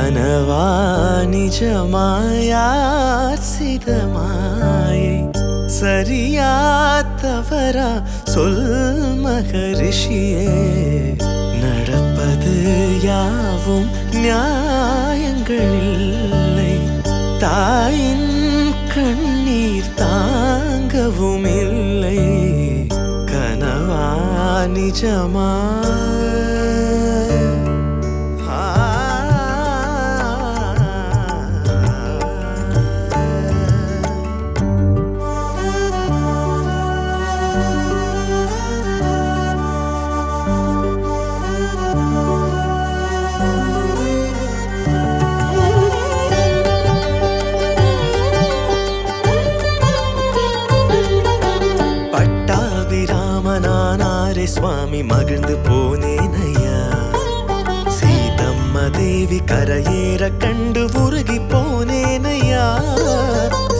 கனவா நிஜமாயா சிதமாயை சரியா தவறா சொல் மகரிஷியே நடப்பது யாவும் நியாயங்கள் இல்லை தாயின் கண்ணீர் தாங்கவும் இல்லை கனவா நிஜமா பட்டாபிராமனானாரே சுவாமி மகிழ்ந்து போனேனையா சீதம்ம தேவி கரையேற கண்டு உருகி போனேனையா